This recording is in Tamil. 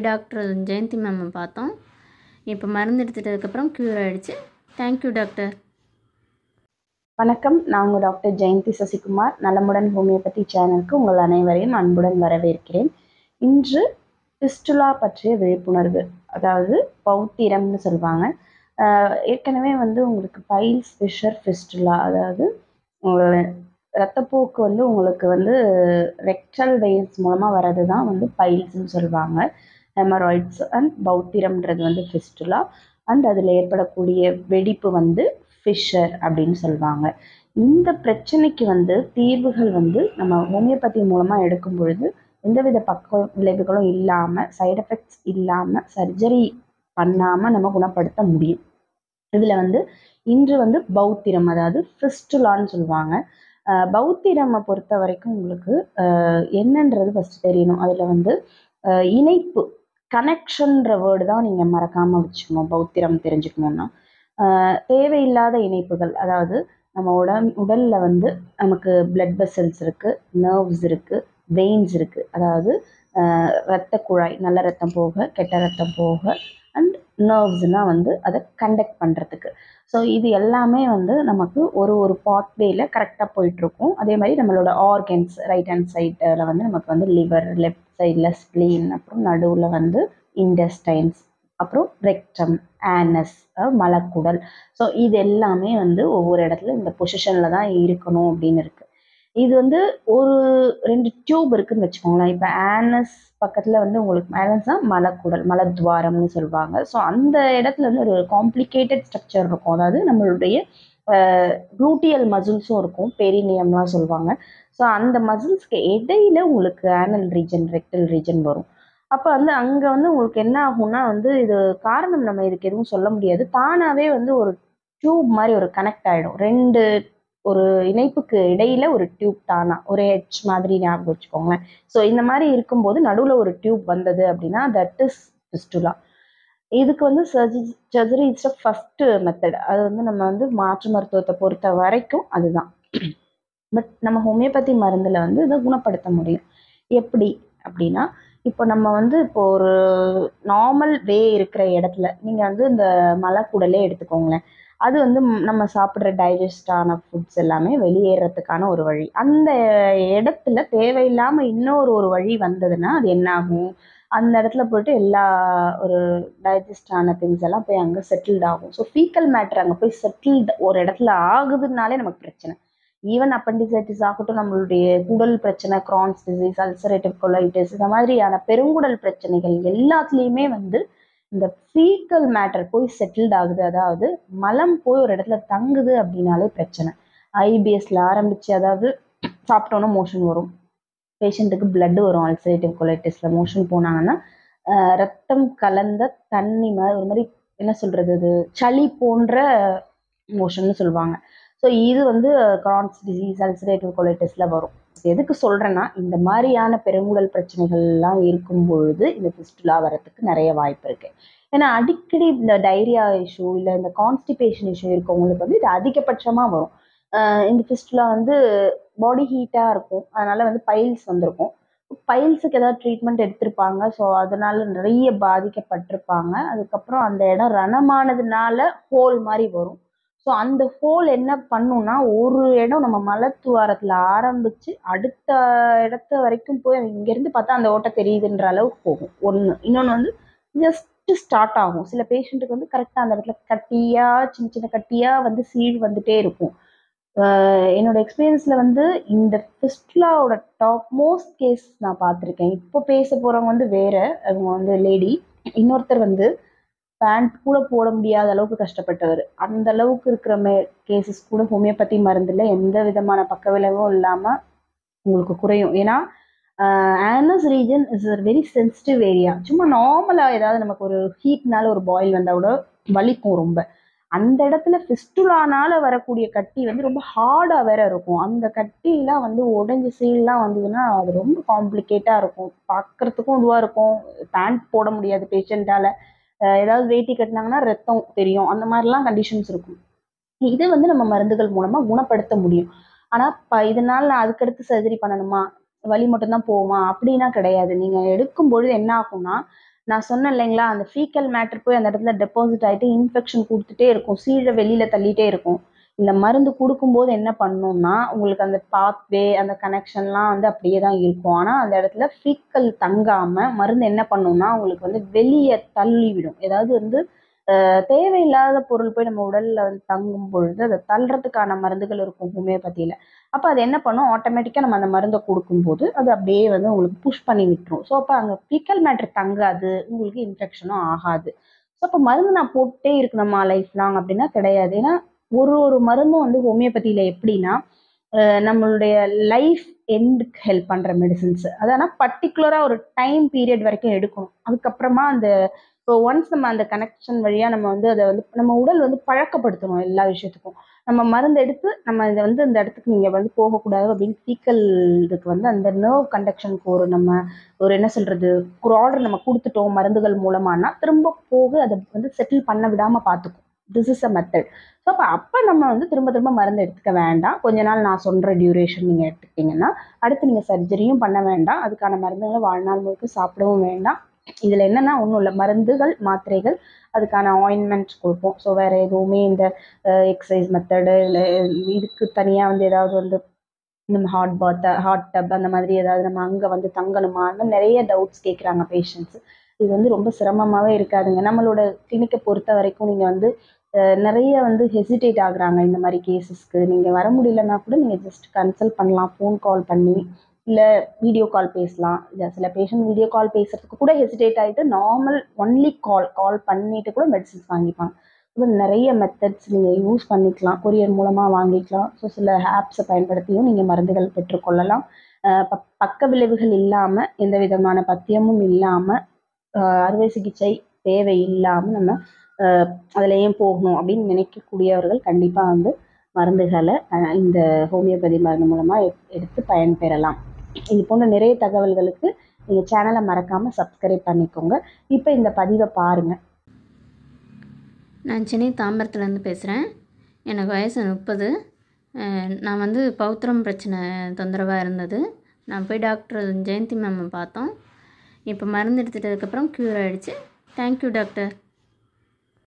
டாக்டர் ஜெயந்தி மேமை பார்த்தோம் இப்போ மருந்து எடுத்துட்டதுக்கப்புறம் க்யூர் ஆகிடுச்சு தேங்க்யூ டாக்டர் வணக்கம் நான் உங்கள் டாக்டர் ஜெயந்தி சசிகுமார் நலமுடன் ஹோமியோபதி சேனலுக்கு உங்கள் அனைவரையும் அன்புடன் வரவேற்கிறேன் இன்று பிஸ்டுலா பற்றிய விழிப்புணர்வு அதாவது பௌத்திரம்னு சொல்லுவாங்க ஆஹ் ஏற்கனவே வந்து உங்களுக்கு பைல்ஸ் ஃபிஷர் ஃபிஸ்டுலா அதாவது உங்களோட ரத்தப்போக்கு வந்து உங்களுக்கு வந்து ரெக்டல் வெயின்ஸ் மூலமாக வர்றது தான் வந்து பைல்ஸ்னு சொல்லுவாங்க ஹெமராய்ட்ஸ் அண்ட் பௌத்திரம்ன்றது வந்து ஃபிஸ்டுலா அண்ட் அதில் ஏற்படக்கூடிய வெடிப்பு வந்து ஃபிஷர் அப்படின்னு சொல்லுவாங்க இந்த பிரச்சனைக்கு வந்து தீர்வுகள் வந்து நம்ம ஹோமியோபதி மூலமாக எடுக்கும் பொழுது எந்தவித பக்க விளைவுகளும் இல்லாமல் சைடு எஃபெக்ட்ஸ் இல்லாமல் சர்ஜரி பண்ணாமல் நம்ம குணப்படுத்த முடியும் இதில் வந்து இன்று வந்து பௌத்திரம் அதாவது ஃபிஸ்டுலான்னு சொல்லுவாங்க அஹ் பௌத்திரமை பொறுத்த வரைக்கும் உங்களுக்கு அஹ் என்னன்றது ஃபஸ்ட்டு தெரியணும் அதில் வந்து அஹ் இணைப்பு கனெக்ஷன்ற வேர்டு தான் நீங்கள் மறக்காமல் வச்சுக்கணும் பௌத்திரம் தெரிஞ்சுக்கணுன்னா ஆஹ் தேவையில்லாத இணைப்புகள் அதாவது நம்ம உடல் உடலில் வந்து நமக்கு பிளட் வெசல்ஸ் இருக்குது நர்வ்ஸ் இருக்குது வெயின்ஸ் இருக்குது அதாவது ஆஹ் இரத்த குழாய் நல்ல ரத்தம் போக கெட்ட ரத்தம் போக அண்ட் நர்வ்ஸ்னால் வந்து அதை கண்டக்ட் பண்ணுறதுக்கு ஸோ இது எல்லாமே வந்து நமக்கு ஒரு ஒரு பாத்வேயில் கரெக்டாக போயிட்டுருக்கும் அதே மாதிரி நம்மளோட ஆர்கன்ஸ் ரைட் ஹேண்ட் சைடில் வந்து நமக்கு வந்து லிவர் லெஃப்ட் சைடில் ஸ்ப்ளீன் அப்புறம் நடுவில் வந்து இன்டெஸ்டைன்ஸ் அப்புறம் ரெக்டம் ஆனஸ் மலக்குடல் ஸோ இது எல்லாமே வந்து ஒவ்வொரு இடத்துல இந்த பொசிஷனில் தான் இருக்கணும் அப்படின்னு இருக்குது இது வந்து ஒரு ரெண்டு டியூப் இருக்குன்னு வச்சுக்கோங்களேன் இப்போ ஆனஸ் பக்கத்தில் வந்து உங்களுக்கு ஆனஸ் தான் மலக்குடல் மலத்வாரம்னு சொல்லுவாங்க ஸோ அந்த இடத்துல வந்து ஒரு காம்ப்ளிகேட்டட் ஸ்ட்ரக்சர் இருக்கும் அதாவது நம்மளுடைய குளூட்டியல் மசில்ஸும் இருக்கும் பெரினியம்லாம் சொல்லுவாங்க ஸோ அந்த மசில்ஸ்க்கு இடையில உங்களுக்கு ஆனல் ரீஜன் ரெக்டல் ரீஜன் வரும் அப்போ வந்து அங்கே வந்து உங்களுக்கு என்ன ஆகும்னா வந்து இது காரணம் நம்ம இதுக்கு எதுவும் சொல்ல முடியாது தானாகவே வந்து ஒரு டியூப் மாதிரி ஒரு கனெக்ட் ஆகிடும் ரெண்டு ஒரு இணைப்புக்கு இடையில ஒரு டியூப் தானா ஒரு ஹெச் மாதிரி ஞாபகம் வச்சுக்கோங்களேன் ஸோ இந்த மாதிரி இருக்கும்போது நடுவில் ஒரு டியூப் வந்தது அப்படின்னா தட் இஸ் பிஸ்டுலா இதுக்கு வந்து சர்ஜி சர்ஜரி இஸ் ஃபஸ்ட்டு மெத்தட் அது வந்து நம்ம வந்து மாற்று மருத்துவத்தை பொறுத்த வரைக்கும் அதுதான் பட் நம்ம ஹோமியோபதி மருந்தில் வந்து இதை குணப்படுத்த முடியும் எப்படி அப்படின்னா இப்போ நம்ம வந்து இப்போ ஒரு நார்மல் வே இருக்கிற இடத்துல நீங்கள் வந்து இந்த மலைக்குடலே எடுத்துக்கோங்களேன் அது வந்து ம் நம்ம சாப்பிட்ற டைஜஸ்ட் ஆன ஃபுட்ஸ் எல்லாமே வெளியேறதுக்கான ஒரு வழி அந்த இடத்துல தேவையில்லாமல் இன்னொரு ஒரு வழி வந்ததுன்னா அது என்ன ஆகும் அந்த இடத்துல போயிட்டு எல்லா ஒரு டைஜஸ்ட் ஆன திங்ஸ் எல்லாம் போய் அங்கே செட்டில்ட் ஆகும் ஸோ ஃபீக்கல் மேட்டர் அங்கே போய் செட்டில்டு ஒரு இடத்துல ஆகுதுனாலே நமக்கு பிரச்சனை ஈவன் அப்பண்டிசைட்டிஸ் ஆகட்டும் நம்மளுடைய குடல் பிரச்சனை க்ரான்ஸ் டிசீஸ் அல்சரேட்டிவ் கொலைட்டிஸ் இந்த மாதிரியான பெருங்குடல் பிரச்சனைகள் எல்லாத்துலேயுமே வந்து இந்த ஃபீக்கல் மேட்டர் போய் செட்டில்ட் ஆகுது அதாவது மலம் போய் ஒரு இடத்துல தங்குது அப்படின்னாலே பிரச்சனை ஐபிஎஸ்ல ஆரம்பிச்சு அதாவது சாப்பிட்டோன்னா மோஷன் வரும் பேஷண்ட்டுக்கு blood வரும் அல்சரேட்டிவ் கொலைட்டிஸில் மோஷன் போனாங்கன்னா ஆஹ் ரத்தம் கலந்த தண்ணி மாதிரி ஒரு மாதிரி என்ன சொல்கிறது அது சளி போன்ற மோஷன்னு சொல்லுவாங்க ஸோ இது வந்து கிரான்ஸ் டிசீஸ் அல்சரேட்டிவ் கொலைட்டிஸில் வரும் எதுக்கு சொல்கிறேன்னா இந்த மாதிரியான பெருங்குடல் பிரச்சனைகள்லாம் இருக்கும் பொழுது இந்த ஃபிஸ்டுலா வரத்துக்கு நிறைய வாய்ப்பு இருக்குது ஏன்னா அடிக்கடி இந்த டைரியா இஷ்யூ இல்லை இந்த கான்ஸ்டிபேஷன் இஷ்யூ இருக்கவங்களுக்கு வந்து இது அதிகபட்சமாக வரும் ஆஹ் இந்த ஃபிஸ்டுலா வந்து பாடி ஹீட்டாக இருக்கும் அதனால வந்து பைல்ஸ் வந்திருக்கும் பைல்ஸுக்கு ஏதாவது ட்ரீட்மெண்ட் எடுத்திருப்பாங்க ஸோ அதனால நிறைய பாதிக்கப்பட்டிருப்பாங்க அதுக்கப்புறம் அந்த இடம் ரணமானதுனால ஹோல் மாதிரி வரும் ஸோ அந்த ஹோல் என்ன பண்ணுன்னா ஒரு இடம் நம்ம மலத்துவாரத்தில் ஆரம்பித்து அடுத்த இடத்த வரைக்கும் போய் இங்கேருந்து பார்த்தா அந்த ஓட்டை தெரியுதுன்ற அளவுக்கு போகும் ஒன்று இன்னொன்று வந்து ஜஸ்ட் ஸ்டார்ட் ஆகும் சில பேஷண்ட்டுக்கு வந்து கரெக்டாக அந்த இடத்துல கட்டியாக சின்ன சின்ன கட்டியாக வந்து சீழ் வந்துட்டே இருக்கும் ஆஹ் என்னோட எக்ஸ்பீரியன்ஸில் வந்து இந்த ஃபிஸ்ட்லாவோட டாப் மோஸ்ட் கேஸ் நான் பார்த்துருக்கேன் இப்போ பேச போகிறவங்க வந்து வேற அவங்க வந்து லேடி இன்னொருத்தர் வந்து பேண்ட் கூட போட முடியாத அளவுக்கு கஷ்டப்பட்டவர் அந்த அளவுக்கு இருக்கிற மே கேசஸ் கூட ஹோமியோபதி மருந்தில் எந்த விதமான பக்க விளைவும் இல்லாமல் உங்களுக்கு குறையும் ஏன்னா anus region is a very sensitive area சும்மா நார்மலாக ஏதாவது நமக்கு ஒரு ஹீட்னால ஒரு பாயில் வந்தால் கூட வலிக்கும் ரொம்ப அந்த இடத்துல ஃபிஸ்டுலானால வரக்கூடிய கட்டி வந்து ரொம்ப ஹார்டாக வேற இருக்கும் அந்த கட்டிலாம் வந்து உடஞ்சி சீல்லாம் வந்ததுன்னா அது ரொம்ப காம்ப்ளிகேட்டாக இருக்கும் பார்க்கறதுக்கும் இதுவாக இருக்கும் பேண்ட் போட முடியாது பேஷண்ட்டால் ஏதாவது வேட்டி கட்டினாங்கன்னா ரத்தம் தெரியும் அந்த மாதிரிலாம் கண்டிஷன்ஸ் இருக்கும் இது வந்து நம்ம மருந்துகள் மூலமாக குணப்படுத்த முடியும் ஆனால் இப்போ இதனால் நான் அதுக்கடுத்து சர்ஜரி பண்ணணுமா வலி மட்டும்தான் போகுமா அப்படின்னா கிடையாது நீங்கள் எடுக்கும் பொழுது என்ன ஆகும்னா நான் சொன்னேன் இல்லைங்களா அந்த ஃபீக்கல் மேட்டர் போய் அந்த இடத்துல டெபாசிட் ஆகிட்டு இன்ஃபெக்ஷன் கொடுத்துட்டே இருக்கும் சீழை வெளியில் தள்ளிட்டே இருக்கும் இந்த மருந்து கொடுக்கும்போது என்ன பண்ணணும்னா உங்களுக்கு அந்த பாத்வே அந்த கனெக்ஷன்லாம் வந்து அப்படியே தான் இருக்கும் ஆனால் அந்த இடத்துல ஃபீக்கல் தங்காமல் மருந்து என்ன பண்ணும்னா உங்களுக்கு வந்து வெளியே தள்ளி விடும் ஏதாவது வந்து அஹ், தேவையில்லாத பொருள் போய் நம்ம உடலில் வந்து தங்கும் பொழுது அதை தள்ளுறதுக்கான மருந்துகள் இருக்கும் ஹோமியோபதியில் அப்போ அது என்ன பண்ணும் ஆட்டோமேட்டிக்காக நம்ம அந்த மருந்தை கொடுக்கும்போது அது அப்படியே வந்து உங்களுக்கு புஷ் பண்ணி விட்டுரும் ஸோ அப்போ அங்கே ஃபீக்கல் மேட்ரு தங்காது உங்களுக்கு இன்ஃபெக்ஷனும் ஆகாது ஸோ அப்போ மருந்து நான் போட்டே இருக்கணுமா லைஃப் லாங் அப்படின்னா கிடையாது ஏன்னா ஒரு ஒரு மருந்தும் வந்து ஹோமியோபதியில் எப்படின்னா அஹ் நம்மளுடைய லைஃப் எண்டுக்கு ஹெல்ப் பண்ணுற மெடிசின்ஸ் அது ஆனால் பர்டிகுலராக ஒரு டைம் பீரியட் வரைக்கும் எடுக்கணும் அதுக்கப்புறமா அந்த இப்போ ஒன்ஸ் நம்ம அந்த கனெக்ஷன் வழியாக நம்ம வந்து அதை வந்து நம்ம உடல் வந்து பழக்கப்படுத்தணும் எல்லா விஷயத்துக்கும் நம்ம மருந்து எடுத்து நம்ம இதை வந்து இந்த இடத்துக்கு நீங்கள் வந்து போகக்கூடாது அப்படின்னு ஃபீக்கல் இதுக்கு வந்து அந்த நர்வ் கண்டக்ஷனுக்கு ஒரு நம்ம ஒரு என்ன சொல்கிறது ஒரு ஆர்டர் நம்ம கொடுத்துட்டோம் மருந்துகள் மூலமானா திரும்ப போக அதை வந்து செட்டில் பண்ண விடாமல் பார்த்துக்கும் this is a method so அப்போ அப்போ நம்ம வந்து திரும்ப திரும்ப மருந்து எடுத்துக்க வேண்டாம் கொஞ்ச நாள் நான் சொல்கிற டியூரேஷன் நீங்கள் எடுத்துக்கிட்டிங்கன்னா அடுத்து நீங்கள் சர்ஜரியும் பண்ண வேண்டாம் அதுக்கான மருந்துகளை வாழ்நாள் முழுக்க சாப்பிடவும் வேண்டாம் இதில் என்னென்னா ஒன்றும் இல்லை மருந்துகள் மாத்திரைகள் அதுக்கான ஆயின்மெண்ட் கொடுப்போம் ஸோ வேறு எதுவுமே இந்த எக்ஸசைஸ் மெத்தடு இல்லை இதுக்கு தனியாக வந்து ஏதாவது வந்து நம்ம ஹாட் பாத் ஹாட் டப் அந்த மாதிரி ஏதாவது நம்ம அங்கே வந்து தங்கணுமா அந்த மாதிரி நிறைய டவுட்ஸ் கேட்குறாங்க பேஷண்ட்ஸ் இது வந்து ரொம்ப சிரமமாகவே இருக்காதுங்க நம்மளோட கிளினிக்கை பொறுத்த வரைக்கும் நீங்கள் வந்து அஹ், நிறைய வந்து ஹெசிடேட் ஆகுறாங்க இந்த மாதிரி கேசஸ்க்கு நீங்கள் வர முடியலன்னா கூட நீங்கள் ஜஸ்ட் கன்சல்ட் பண்ணலாம் ஃபோன் கால் பண்ணி இல்லை வீடியோ கால் பேசலாம் இல்லை சில பேஷண்ட் வீடியோ கால் பேசுறதுக்கு கூட ஹெசிடேட் ஆகிட்டு நார்மல் ஒன்லி கால் கால் பண்ணிட்டு கூட மெடிசின்ஸ் வாங்கிப்பாங்க இது நிறைய மெத்தட்ஸ் நீங்கள் யூஸ் பண்ணிக்கலாம் கொரியர் மூலமாக வாங்கிக்கலாம் ஸோ சில ஆப்ஸை பயன்படுத்தியும் நீங்கள் மருந்துகள் பெற்றுக்கொள்ளலாம் அஹ் ப- பக்க விளைவுகள் இல்லாமல் எந்த விதமான பத்தியமும் இல்லாமல் அறுவை சிகிச்சை தேவை இல்லாமல் நம்ம அஹ், அதுல ஏன் போகணும் அப்படின்னு நினைக்கக்கூடியவர்கள் கண்டிப்பாக வந்து மருந்துகளை அஹ், இந்த ஹோமியோபதி மருந்து மூலமாக எடுத்து பயன்பெறலாம் இது போன்ற நிறைய தகவல்களுக்கு நீங்கள் சேனலை மறக்காமல் சப்ஸ்கிரைப் பண்ணிக்கோங்க இப்போ இந்த பதிவை பாருங்கள் நான் சென்னை தாம்பரத்துலேருந்து பேசுகிறேன் எனக்கு வயசு முப்பது நான் வந்து பௌத்திரம் பிரச்சனை தொந்தரவாக இருந்தது நான் போய் டாக்டர் ஜெயந்தி மேம் பார்த்தோம் இப்போ மருந்து எடுத்துட்டதுக்கப்புறம் க்யூர் ஆகிடுச்சு தேங்க்யூ டாக்டர்